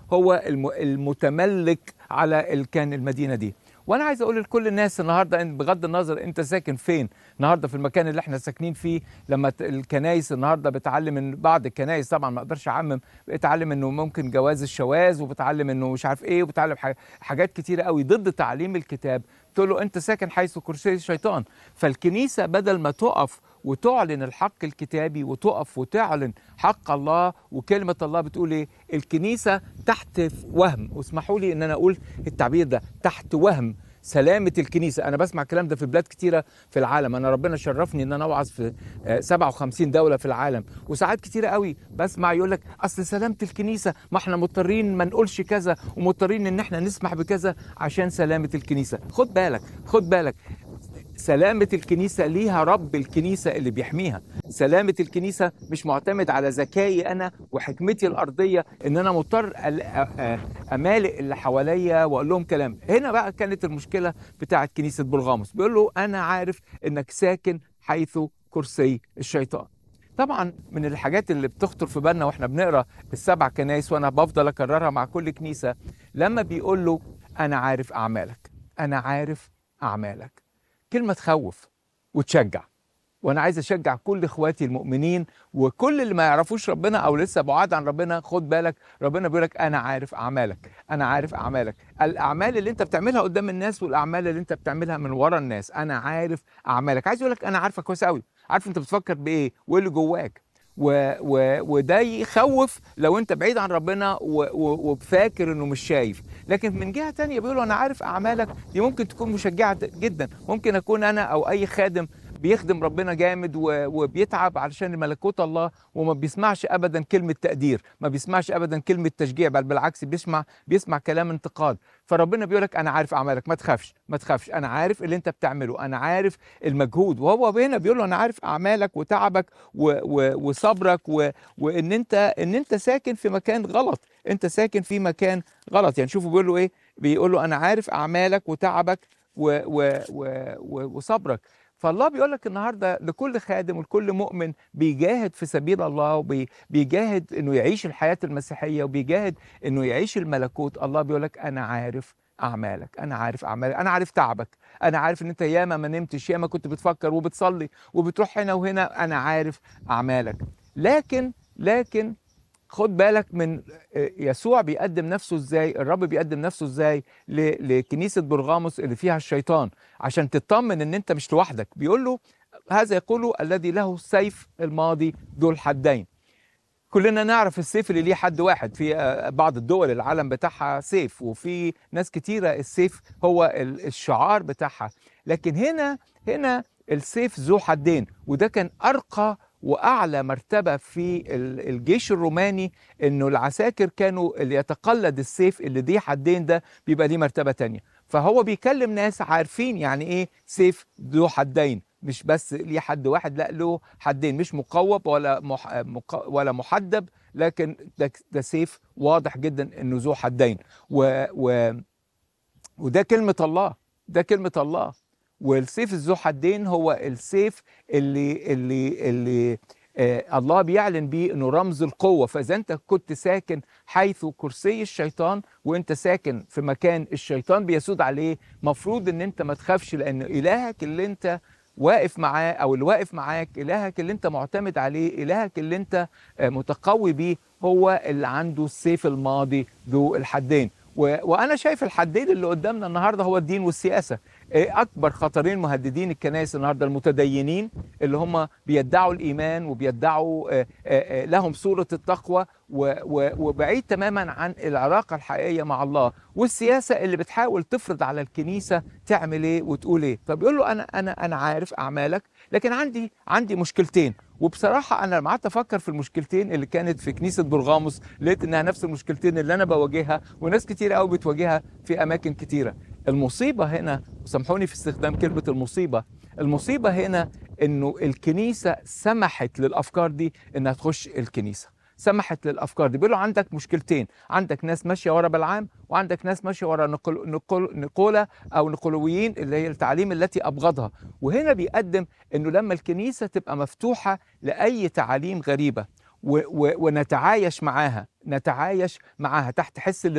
هو الم- المتملك على ال- كان المدينه دي وانا عايز اقول لكل الناس النهارده إن بغض النظر انت ساكن فين النهارده في المكان اللي احنا ساكنين فيه لما ت- الكنايس النهارده بتعلم ان بعض الكنايس طبعا ما اقدرش اعمم بتعلم انه ممكن جواز الشواذ وبتعلم انه مش عارف ايه وبتعلم ح- حاجات كتيره قوي ضد تعليم الكتاب تقول له انت ساكن حيث كرسي الشيطان فالكنيسه بدل ما تقف وتعلن الحق الكتابي وتقف وتعلن حق الله وكلمه الله بتقول ايه الكنيسه تحت وهم واسمحوا لي ان انا اقول التعبير ده تحت وهم سلامة الكنيسة أنا بسمع الكلام ده في بلاد كتيرة في العالم أنا ربنا شرفني إن أنا أوعظ في آه، 57 دولة في العالم وساعات كتيرة قوي بسمع يقول لك أصل سلامة الكنيسة ما إحنا مضطرين ما نقولش كذا ومضطرين إن إحنا نسمح بكذا عشان سلامة الكنيسة خد بالك خد بالك سلامة الكنيسة ليها رب الكنيسة اللي بيحميها سلامة الكنيسة مش معتمد على ذكائي أنا وحكمتي الأرضية إن أنا مضطر أل- أ- أ- أمالئ اللي حواليا وأقول لهم كلام هنا بقى كانت المشكلة بتاعت كنيسة برغاموس بيقول له أنا عارف إنك ساكن حيث كرسي الشيطان طبعا من الحاجات اللي بتخطر في بالنا واحنا بنقرا السبع كنايس وانا بفضل اكررها مع كل كنيسه لما بيقول له انا عارف اعمالك انا عارف اعمالك كلمه تخوف وتشجع وانا عايز اشجع كل اخواتي المؤمنين وكل اللي ما يعرفوش ربنا او لسه بعاد عن ربنا خد بالك ربنا بيقول لك انا عارف اعمالك انا عارف اعمالك الاعمال اللي انت بتعملها قدام الناس والاعمال اللي انت بتعملها من ورا الناس انا عارف اعمالك عايز اقول لك انا عارفك كويس قوي عارف انت بتفكر بايه وايه اللي جواك و و وده يخوف لو انت بعيد عن ربنا و و وفاكر انه مش شايف لكن من جهه تانية بيقولوا انا عارف اعمالك دي ممكن تكون مشجعه جدا ممكن اكون انا او اي خادم بيخدم ربنا جامد و- وبيتعب علشان ملكوت الله وما بيسمعش ابدا كلمه تقدير ما بيسمعش ابدا كلمه تشجيع بل بالعكس بيسمع بيسمع كلام انتقاد فربنا بيقول لك انا عارف اعمالك ما تخافش ما تخافش انا عارف اللي انت بتعمله انا عارف المجهود وهو هنا بيقول له انا عارف اعمالك وتعبك و و وصبرك و وان انت ان انت ساكن في مكان غلط انت ساكن في مكان غلط يعني شوفوا بيقول له ايه بيقول له انا عارف اعمالك وتعبك و و و و وصبرك فالله بيقول لك النهارده لكل خادم ولكل مؤمن بيجاهد في سبيل الله وبيجاهد انه يعيش الحياه المسيحيه وبيجاهد انه يعيش الملكوت الله بيقول لك انا عارف اعمالك انا عارف اعمالك انا عارف تعبك انا عارف ان انت ياما ما نمتش ياما كنت بتفكر وبتصلي وبتروح هنا وهنا انا عارف اعمالك لكن لكن خد بالك من يسوع بيقدم نفسه ازاي الرب بيقدم نفسه ازاي ل- لكنيسه برغاموس اللي فيها الشيطان عشان تطمن ان انت مش لوحدك بيقول له هذا يقول الذي له السيف الماضي ذو الحدين كلنا نعرف السيف اللي ليه حد واحد في آه، بعض الدول العالم بتاعها سيف وفي ناس كتيرة السيف هو ال- الشعار بتاعها لكن هنا هنا السيف ذو حدين وده كان أرقى وأعلى مرتبة في ال- الجيش الروماني إنه العساكر كانوا اللي يتقلد السيف اللي ليه حدين ده بيبقى ليه مرتبة تانية فهو بيكلم ناس عارفين يعني إيه سيف ذو حدين مش بس ليه حد واحد لا له حدين مش مقوب ولا مح... مق... ولا محدب لكن ده, ده سيف واضح جدا انه ذو حدين و... و... وده كلمة الله ده كلمة الله والسيف ذو حدين هو السيف اللي اللي اللي آه الله بيعلن بيه انه رمز القوه فاذا انت كنت ساكن حيث كرسي الشيطان وانت ساكن في مكان الشيطان بيسود عليه مفروض ان انت ما تخافش لان الهك اللي انت واقف معاه او اللي واقف معاك الهك اللي انت معتمد عليه الهك اللي انت آه، متقوي بيه هو اللي عنده السيف الماضي ذو الحدين و... وانا شايف الحدين اللي قدامنا النهارده هو الدين والسياسه إيه اكبر خطرين مهددين الكنائس النهارده المتدينين اللي هم بيدعوا الايمان وبيدعوا آه، آه، آه، لهم صوره التقوى و- و- وبعيد تماما عن العلاقه الحقيقيه مع الله والسياسه اللي بتحاول تفرض على الكنيسه تعمل ايه وتقول ايه فبيقول له انا انا انا عارف اعمالك لكن عندي عندي مشكلتين وبصراحه انا لما قعدت افكر في المشكلتين اللي كانت في كنيسه برغاموس لقيت انها نفس المشكلتين اللي انا بواجهها وناس كتير قوي بتواجهها في اماكن كتيره المصيبه هنا سامحوني في استخدام كلمه المصيبه المصيبه هنا انه الكنيسه سمحت للافكار دي انها تخش الكنيسه سمحت للافكار دي بيقولوا عندك مشكلتين عندك ناس ماشيه ورا بلعام وعندك ناس ماشيه ورا نقل نقل نقوله او نقولويين اللي هي التعاليم التي ابغضها وهنا بيقدم انه لما الكنيسه تبقى مفتوحه لاي تعاليم غريبه و و ونتعايش معاها نتعايش معاها تحت حس